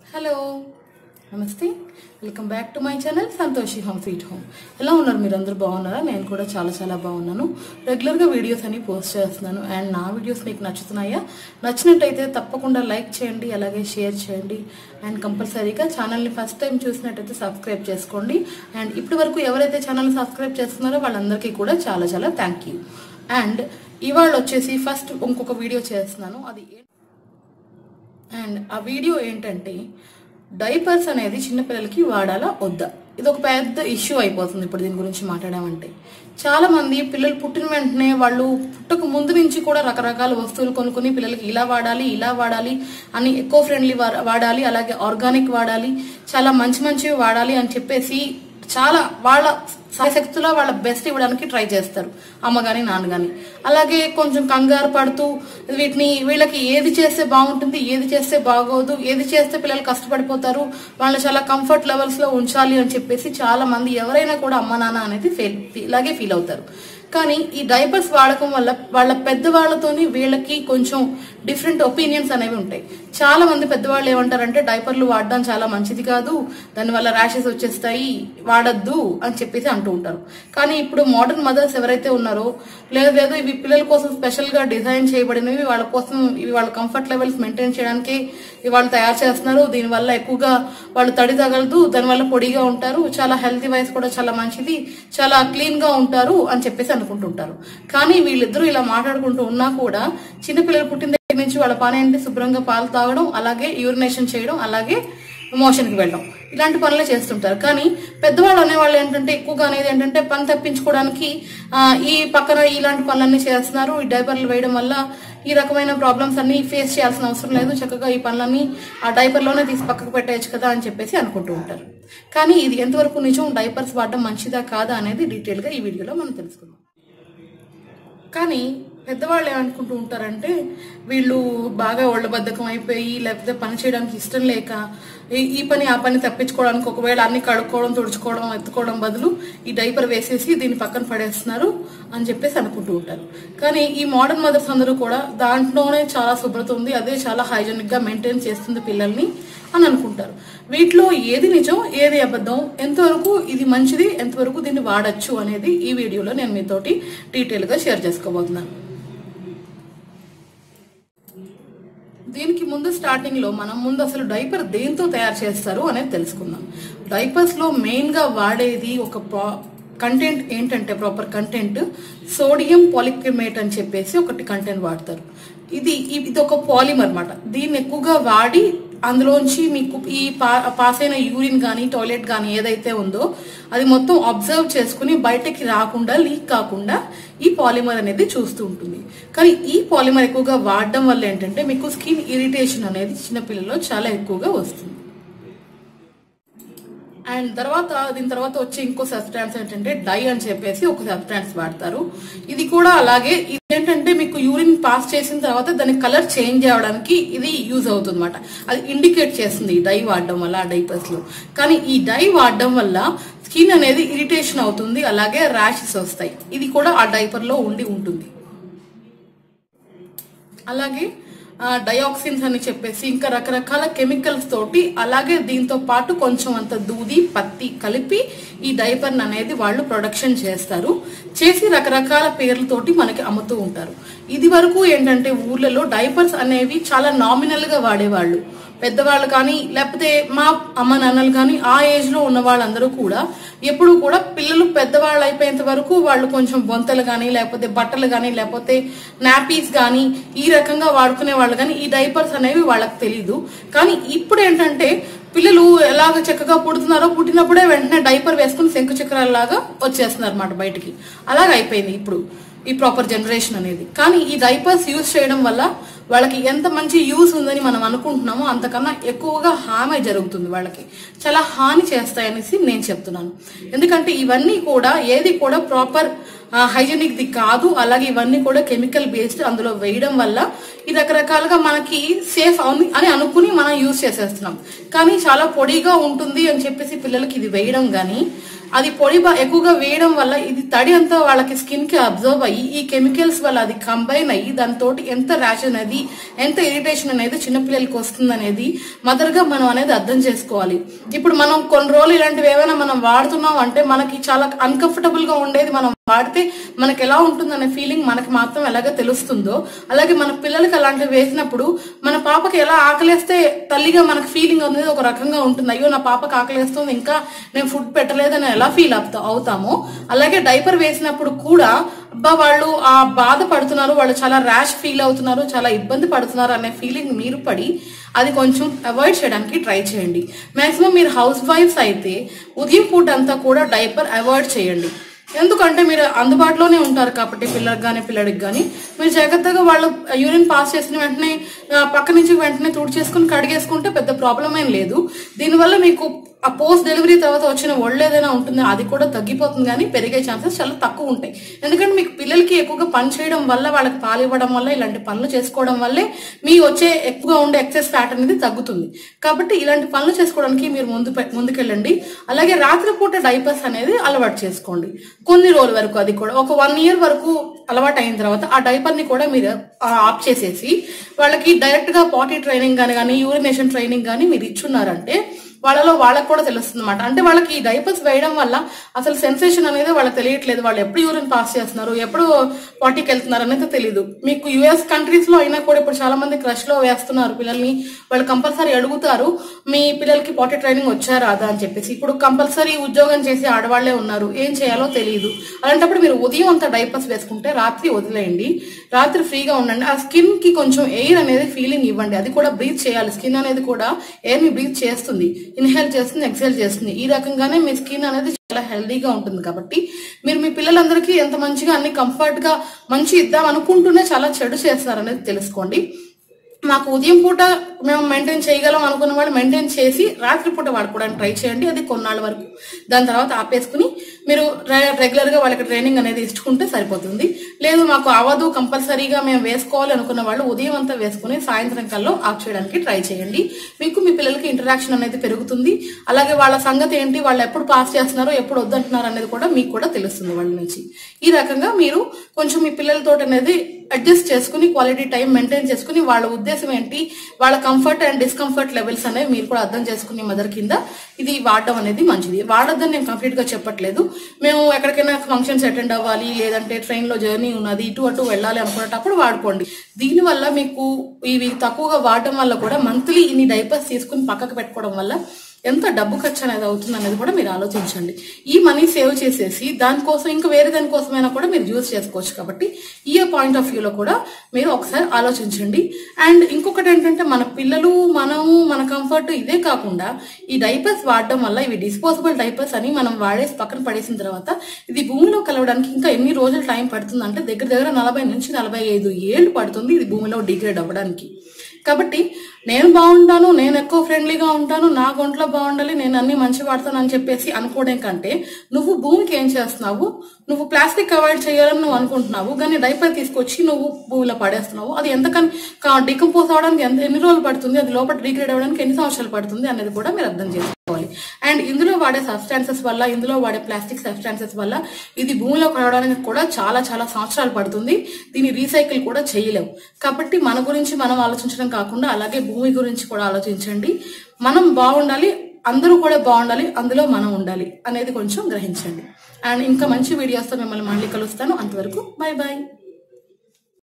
hello నమస్తే welcome back to my channel Santoshi home sweet home ఎలా ఉన్నారు మీరు అందరూ బాగున్నారా నేను కూడా చాలా చాలా బాగున్నాను రెగ్యులర్గా వీడియోస్ అని పోస్ట్ చేస్తున్నాను అండ్ నా వీడియోస్ మీకు నచ్చుతున్నాయా నచ్చినట్టయితే తప్పకుండా లైక్ చేయండి అలాగే షేర్ చేయండి అండ్ కంపల్సరీగా ఛానల్ని ఫస్ట్ టైం చూసినట్టయితే సబ్స్క్రైబ్ చేసుకోండి అండ్ ఇప్పటి వరకు ఎవరైతే ఛానల్ సబ్స్క్రైబ్ చేస్తున్నారో వాళ్ళందరికీ కూడా చాలా చాలా థ్యాంక్ యూ అండ్ ఇవాళ వచ్చేసి ఫస్ట్ ఇంకొక వీడియో చేస్తున్నాను అది ఏ- అండ్ ఆ వీడియో ఏంటంటే డైపర్స్ అనేది చిన్నపిల్లలకి వాడాలా వద్దా ఇది ఒక పెద్ద ఇష్యూ అయిపోతుంది ఇప్పుడు దీని గురించి మాట్లాడామంటే చాలా మంది పిల్లలు పుట్టిన వెంటనే వాళ్ళు పుట్టక ముందు నుంచి కూడా రకరకాల వస్తువులు కొనుక్కొని పిల్లలకి ఇలా వాడాలి ఇలా వాడాలి అని ఎకో ఫ్రెండ్లీ వాడాలి అలాగే ఆర్గానిక్ వాడాలి చాలా మంచి మంచివి వాడాలి అని చెప్పేసి చాలా వాళ్ళ శక్తిలో వాళ్ళ బెస్ట్ ఇవ్వడానికి ట్రై చేస్తారు అమ్మ గాని నాన్న గాని అలాగే కొంచెం కంగారు పడుతూ వీటిని వీళ్ళకి ఏది చేస్తే బాగుంటుంది ఏది చేస్తే బాగోదు ఏది చేస్తే పిల్లలు కష్టపడిపోతారు వాళ్ళని చాలా కంఫర్ట్ లెవెల్స్ లో ఉంచాలి అని చెప్పేసి చాలా మంది ఎవరైనా కూడా అమ్మ నాన్న అనేది ఫీల్ ఇలాగే ఫీల్ అవుతారు కానీ ఈ డైపర్స్ వాడకం వల్ల వాళ్ళ పెద్దవాళ్లతోని వీళ్ళకి కొంచెం డిఫరెంట్ ఒపీనియన్స్ అనేవి ఉంటాయి చాలా మంది పెద్దవాళ్ళు ఏమంటారంటే డైపర్లు వాడడం చాలా మంచిది కాదు దానివల్ల ర్యాషెస్ వచ్చేస్తాయి వాడద్దు అని చెప్పేసి అంటూ ఉంటారు కానీ ఇప్పుడు మోడర్న్ మదర్స్ ఎవరైతే ఉన్నారో లేదు లేదు ఇవి పిల్లల కోసం స్పెషల్ గా డిజైన్ చేయబడినవి వాళ్ళ కోసం ఇవి వాళ్ళ కంఫర్ట్ లెవెల్స్ మెయింటైన్ చేయడానికి ఇవి వాళ్ళు తయారు చేస్తున్నారు దీనివల్ల ఎక్కువగా వాళ్ళు తడి తగలదు దానివల్ల పొడిగా ఉంటారు చాలా హెల్తీ వైజ్ కూడా చాలా మంచిది చాలా క్లీన్ గా ఉంటారు అని చెప్పేసి అనుకుంటుంటారు కానీ వీళ్ళిద్దరూ ఇలా మాట్లాడుకుంటూ ఉన్నా కూడా చిన్నపిల్లలు పుట్టిన దగ్గర నుంచి వాళ్ళ పని ఏంటి శుభ్రంగా పాలు తాగడం అలాగే యూరినేషన్ చేయడం అలాగే మోషన్ కి వెళ్ళడం ఇలాంటి పనులే చేస్తుంటారు కానీ పెద్దవాళ్ళు అనేవాళ్ళు ఏంటంటే ఎక్కువగా అనేది ఏంటంటే పని తప్పించుకోవడానికి ఆ, ఈ పక్కన ఇలాంటి పనులన్నీ చేస్తున్నారు ఈ డైపర్లు వేయడం వల్ల ఈ రకమైన ప్రాబ్లమ్స్ అన్ని ఫేస్ చేయాల్సిన అవసరం లేదు చక్కగా ఈ పనులన్నీ ఆ డైపర్లోనే తీసి పక్కకు పెట్టేయచ్చు కదా అని చెప్పేసి అనుకుంటూ ఉంటారు కానీ ఇది ఎంతవరకు నిజం డైపర్స్ వాడడం మంచిదా కాదా అనేది డీటెయిల్ గా ఈ వీడియోలో మనం తెలుసుకుందాం కానీ పెద్దవాళ్ళు ఏమనుకుంటూ ఉంటారంటే వీళ్ళు బాగా ఒళ్ళబద్ధకం అయిపోయి లేకపోతే పని చేయడానికి ఇష్టం లేక ఈ- ఈ పని ఆ పని తప్పించుకోవడానికి ఒకవేళ అన్ని కడుక్కోవడం తుడుచుకోవడం ఎత్తుకోవడం బదులు ఈ డైపర్ వేసేసి దీన్ని పక్కన పడేస్తున్నారు అని చెప్పేసి అనుకుంటూ ఉంటారు కానీ ఈ మోడర్న్ మదర్స్ అందరూ కూడా దాంట్లోనే చాలా శుభ్రత ఉంది అదే చాలా హైజెనిక్ గా మెయింటైన్ చేస్తుంది పిల్లల్ని అని అనుకుంటారు వీటిలో ఏది నిజం ఏది అబద్ధం ఎంతవరకు ఇది మంచిది ఎంతవరకు దీన్ని వాడచ్చు అనేది ఈ వీడియోలో నేను మీతోటి డీటెయిల్ గా షేర్ చేసుకోబోతున్నాను దీనికి ముందు స్టార్టింగ్ లో మనం ముందు అసలు డైపర్ దేంతో తయారు చేస్తారు అనేది తెలుసుకుందాం డైపర్స్ లో మెయిన్ గా వాడేది ఒక కంటెంట్ ఏంటంటే ప్రాపర్ కంటెంట్ సోడియం పాలిక్రిమేట్ అని చెప్పేసి ఒకటి కంటెంట్ వాడతారు ఇది ఇది ఒక పాలిమర్ అన్నమాట దీన్ని ఎక్కువగా వాడి అందులోంచి మీకు ఈ పా- పాస్ అయిన యూరిన్ కానీ టాయిలెట్ కానీ ఏదైతే ఉందో అది మొత్తం అబ్జర్వ్ చేసుకుని బయటకి రాకుండా లీక్ కాకుండా ఈ పాలిమర్ అనేది చూస్తూ ఉంటుంది కానీ ఈ పాలిమర్ ఎక్కువగా వాడడం వల్ల ఏంటంటే మీకు స్కిన్ ఇరిటేషన్ అనేది చిన్నపిల్లల్లో చాలా ఎక్కువగా వస్తుంది అండ్ తర్వాత దీని తర్వాత వచ్చే ఇంకో సబ్స్టాన్స్ ఏంటంటే డై అని చెప్పేసి ఒక సబ్స్టాన్స్ వాడతారు ఇది కూడా అలాగే ఇది ఏంటంటే మీకు యూరిన్ పాస్ చేసిన తర్వాత దాని కలర్ చేంజ్ అవడానికి ఇది యూజ్ అవుతుంది అనమాట అది ఇండికేట్ చేస్తుంది ఈ డై వాడడం వల్ల ఆ డైపర్స్ లో కానీ ఈ డై వాడడం వల్ల స్కిన్ అనేది ఇరిటేషన్ అవుతుంది అలాగే ర్యాషెస్ వస్తాయి ఇది కూడా ఆ డైపర్ లో ఉండి ఉంటుంది అలాగే ఆ, డయాక్సిన్స్ అని చెప్పేసి ఇంకా రకరకాల కెమికల్స్ తోటి అలాగే దీంతో పాటు కొంచెం అంత దూది పత్తి కలిపి ఈ డైపర్ అనేది వాళ్ళు ప్రొడక్షన్ చేస్తారు చేసి రకరకాల పేర్లతోటి మనకి అమ్ముతూ ఉంటారు ఇది వరకు ఏంటంటే ఊర్లలో డైపర్స్ అనేవి చాలా నామినల్ గా వాడేవాళ్ళు పెద్దవాళ్ళు కానీ లేకపోతే మా అమ్మ నాన్నలు కానీ ఆ ఏజ్ లో ఉన్న వాళ్ళందరూ కూడా ఎప్పుడు కూడా పిల్లలు పెద్దవాళ్ళు అయిపోయేంత వరకు వాళ్ళు కొంచెం బొంతలు కానీ లేకపోతే బట్టలు కానీ లేకపోతే నాపీస్ కానీ ఈ రకంగా వాడుకునే వాళ్ళు కానీ ఈ డైపర్స్ అనేవి వాళ్ళకి తెలీదు కానీ ఇప్పుడు ఏంటంటే పిల్లలు ఎలాగ చక్కగా పుడుతున్నారో పుట్టినప్పుడే వెంటనే డైపర్ వేసుకుని శంకు చక్రాలలాగా వచ్చేస్తున్నారు అనమాట బయటికి అలాగ అయిపోయింది ఇప్పుడు ఈ ప్రాపర్ జనరేషన్ అనేది కానీ ఈ డైపర్స్ యూజ్ చేయడం వల్ల వాళ్ళకి ఎంత మంచి యూస్ ఉందని మనం అనుకుంటున్నామో అంతకన్నా ఎక్కువగా హామీ జరుగుతుంది వాళ్ళకి చాలా హాని చేస్తాయనేసి నేను చెప్తున్నాను ఎందుకంటే ఇవన్నీ కూడా ఏది కూడా ప్రాపర్ హైజెనిక్ ది కాదు అలాగే ఇవన్నీ కూడా కెమికల్ బేస్డ్ అందులో వేయడం వల్ల ఈ రకరకాలుగా మనకి సేఫ్ అవును అని అనుకుని మనం యూజ్ చేసేస్తున్నాం కానీ చాలా పొడిగా ఉంటుంది అని చెప్పేసి పిల్లలకి ఇది వేయడం గానీ అది పొడి బా- ఎక్కువగా వేయడం వల్ల ఇది తడి అంతా వాళ్ళకి స్కిన్ కి అబ్జర్వ్ అయ్యి ఈ కెమికల్స్ వల్ల అది కంబైన్ అయ్యి దాంతో ఎంత ర్యాష్ అనేది ఎంత ఇరిటేషన్ అనేది చిన్నపిల్లలకి వస్తుంది అనేది మదర్ గా మనం అనేది అర్థం చేసుకోవాలి ఇప్పుడు మనం కొన్ని రోజులు ఇలాంటివి ఏమైనా మనం వాడుతున్నాం అంటే మనకి చాలా అన్కంఫర్టబుల్ గా ఉండేది మనం వాడితే మనకి ఎలా ఉంటుందనే ఫీలింగ్ మనకి మాత్రం ఎలాగ తెలుస్తుందో అలాగే మన పిల్లలకి అలాంటివి వేసినప్పుడు మన పాపకి ఎలా ఆకలేస్తే తల్లిగా మనకు ఫీలింగ్ అనేది ఒక రకంగా ఉంటుంది అయ్యో నా పాపకి ఆకలేస్తుంది ఇంకా నేను ఫుడ్ పెట్టలేదని ఎలా ఫీల్ అవుతా అవుతామో అలాగే డైపర్ వేసినప్పుడు కూడా అబ్బా వాళ్ళు ఆ బాధ పడుతున్నారు వాళ్ళు చాలా ర్యాష్ ఫీల్ అవుతున్నారు చాలా ఇబ్బంది పడుతున్నారు అనే ఫీలింగ్ మీరు పడి అది కొంచెం అవాయిడ్ చేయడానికి ట్రై చేయండి మాక్సిమం మీరు హౌస్ వైఫ్స్ అయితే ఉదయం పూట అంతా కూడా డైపర్ అవాయిడ్ చేయండి ఎందుకంటే మీరు అందుబాటులోనే ఉంటారు కాబట్టి పిల్లలకు కానీ పిల్లడికి కానీ మీరు జాగ్రత్తగా వాళ్ళు యూరిన్ పాస్ చేసిన వెంటనే ఆ, పక్క నుంచి వెంటనే తుడిచేసుకుని కడిగేసుకుంటే పెద్ద ప్రాబ్లం ఏం లేదు దీనివల్ల మీకు ఆ పోస్ట్ డెలివరీ తర్వాత వచ్చిన ఒళ్ళు ఏదైనా ఉంటుంది అది కూడా తగ్గిపోతుంది కానీ పెరిగే ఛాన్సెస్ చాలా తక్కువ ఉంటాయి ఎందుకంటే మీకు పిల్లలకి ఎక్కువగా పని చేయడం వల్ల వాళ్ళకి పాలు ఇవ్వడం వల్ల ఇలాంటి పనులు చేసుకోవడం వల్లే మీ వచ్చే ఎక్కువగా ఉండే ఎక్సెస్ ఫ్యాట్ అనేది తగ్గుతుంది కాబట్టి ఇలాంటి పనులు చేసుకోవడానికి మీరు ముందు పె- ముందుకెళ్ళండి అలాగే రాత్రిపూట డైపర్స్ అనేది అలవాటు చేసుకోండి కొన్ని రోజుల వరకు అది కూడా ఒక వన్ ఇయర్ వరకు అలవాటు అయిన తర్వాత ఆ డైపర్ ని కూడా మీరు ఆ, ఆఫ్ చేసేసి వాళ్ళకి డైరెక్ట్ గా పాటీ ట్రైనింగ్ కానీ కానీ యూరినేషన్ ట్రైనింగ్ కానీ మీరు ఇచ్చున్నారంటే వాళ్ళలో వాళ్ళకి కూడా తెలుస్తుంది అనమాట అంటే వాళ్ళకి ఈ డైపర్స్ వేయడం వల్ల అసలు సెన్సేషన్ అనేది వాళ్ళకి తెలియట్లేదు వాళ్ళు ఎప్పుడు యూరిన్ పాస్ చేస్తున్నారు ఎప్పుడు పార్టీకి వెళ్తున్నారు అనేది తెలియదు మీకు యుఎస్ కంట్రీస్ లో అయినా కూడా ఇప్పుడు చాలా మంది క్రష్ లో వేస్తున్నారు పిల్లల్ని వాళ్ళు కంపల్సరీ అడుగుతారు మీ పిల్లలకి పార్టీ ట్రైనింగ్ వచ్చారా అదా అని చెప్పేసి ఇప్పుడు కంపల్సరీ ఉద్యోగం చేసే ఆడవాళ్లే ఉన్నారు ఏం చేయాలో తెలియదు అలాంటప్పుడు మీరు ఉదయం అంతా డైపర్స్ వేసుకుంటే రాత్రి వదిలేయండి రాత్రి ఫ్రీగా ఉండండి ఆ స్కిన్ కి కొంచెం ఎయిర్ అనేది ఫీలింగ్ ఇవ్వండి అది కూడా బ్రీత్ చేయాలి స్కిన్ అనేది కూడా ఎయిర్ ని బ్రీత్ చేస్తుంది ఇన్హేల్ చేస్తుంది ఎక్సెల్ చేస్తుంది ఈ రకంగానే మీ స్కిన్ అనేది చాలా హెల్దీగా ఉంటుంది కాబట్టి మీరు మీ పిల్లలందరికీ ఎంత మంచిగా అన్ని కంఫర్ట్ గా మంచి ఇద్దాం అనుకుంటూనే చాలా చెడు చేస్తారు అనేది తెలుసుకోండి మాకు ఉదయం పూట మేము మెయింటైన్ చేయగలం అనుకున్న వాళ్ళు మెయింటైన్ చేసి రాత్రి పూట వాడుకోవడానికి ట్రై చేయండి అది కొన్నాళ్ళ వరకు దాని తర్వాత ఆపేసుకుని మీరు రెగ్యులర్ గా వాళ్ళకి ట్రైనింగ్ అనేది ఇచ్చుకుంటే సరిపోతుంది లేదు మాకు అవ్వదు కంపల్సరీగా మేము వేసుకోవాలి అనుకున్న వాళ్ళు ఉదయం అంతా వేసుకుని సాయంత్రం కల్లో ఆఫ్ చేయడానికి ట్రై చేయండి మీకు మీ పిల్లలకి ఇంటరాక్షన్ అనేది పెరుగుతుంది అలాగే వాళ్ళ సంగతి ఏంటి వాళ్ళు ఎప్పుడు పాస్ చేస్తున్నారు ఎప్పుడు వద్దంటున్నారు అనేది కూడా మీకు కూడా తెలుస్తుంది వాళ్ళ నుంచి ఈ రకంగా మీరు కొంచెం మీ పిల్లలతో అనేది అడ్జస్ట్ చేసుకుని క్వాలిటీ టైం మెయింటైన్ చేసుకుని వాళ్ళ ఉద్దేశం ఏంటి వాళ్ళ కంఫర్ట్ అండ్ డిస్కంఫర్ట్ లెవెల్స్ అనేవి మీరు కూడా అర్థం చేసుకుని మదర్ కింద ఇది వాడడం అనేది మంచిది వాడొద్దని నేను కంప్లీట్ గా చెప్పట్లేదు మేము ఎక్కడికైనా ఫంక్షన్స్ అటెండ్ అవ్వాలి లేదంటే ట్రైన్ లో జర్నీ ఉన్నది ఇటు అటు వెళ్ళాలి అనుకునేటప్పుడు వాడుకోండి దీనివల్ల మీకు ఇవి తక్కువగా వాడడం వల్ల కూడా మంత్లీ ఇన్ని డైపర్స్ తీసుకుని పక్కకు పెట్టుకోవడం వల్ల ఎంత డబ్బు ఖర్చు అనేది అవుతుంది అనేది కూడా మీరు ఆలోచించండి ఈ మనీ సేవ్ చేసేసి దానికోసం ఇంకా వేరే దానికోసమైనా కూడా మీరు యూజ్ చేసుకోవచ్చు కాబట్టి ఈ పాయింట్ ఆఫ్ వ్యూలో కూడా మీరు ఒకసారి ఆలోచించండి అండ్ ఇంకొకటి ఏంటంటే మన పిల్లలు మనము మన కంఫర్ట్ ఇదే కాకుండా ఈ డైపర్స్ వాడడం వల్ల ఇవి డిస్పోజబుల్ డైపర్స్ అని మనం వాడేసి పక్కన పడేసిన తర్వాత ఇది భూమిలో కలవడానికి ఇంకా ఎన్ని రోజులు టైం పడుతుంది అంటే దగ్గర దగ్గర నలభై నుంచి నలభై ఐదు ఏళ్ళు పడుతుంది ఇది భూమిలో డిగ్రేడ్ అవ్వడానికి కాబట్టి నేను బాగుంటాను నేను ఎక్కువ ఫ్రెండ్లీగా ఉంటాను నా ఒంట్లో బాగుండాలి నేను అన్ని మంచి వాడతాను అని చెప్పేసి అనుకోవడం కంటే నువ్వు భూమికి ఏం చేస్తున్నావు నువ్వు ప్లాస్టిక్ అవాయిడ్ చేయాలని నువ్వు అనుకుంటున్నావు కానీ డైపర్ తీసుకొచ్చి నువ్వు భూమిలో పడేస్తున్నావు అది ఎంతకని డికంపోజ్ అవడానికి ఎంత ఎన్ని రోజులు పడుతుంది అది లోపల డిగ్రేడ్ అవ్వడానికి ఎన్ని సంవత్సరాలు పడుతుంది అనేది కూడా మీరు అర్థం చేసుకోవాలి అండ్ ఇందులో వాడే సబ్స్టాన్సెస్ వల్ల ఇందులో వాడే ప్లాస్టిక్ సబ్స్టాన్సెస్ వల్ల ఇది భూమిలో కలవడానికి కూడా చాలా చాలా సంవత్సరాలు పడుతుంది దీన్ని రీసైకిల్ కూడా చేయలేము కాబట్టి మన గురించి మనం ఆలోచించడం కాకుండా అలాగే భూమి గురించి కూడా ఆలోచించండి మనం బాగుండాలి అందరూ కూడా బాగుండాలి అందులో మనం ఉండాలి అనేది కొంచెం గ్రహించండి అండ్ ఇంకా మంచి వీడియోస్తో మిమ్మల్ని మళ్ళీ కలుస్తాను అంతవరకు బాయ్ బాయ్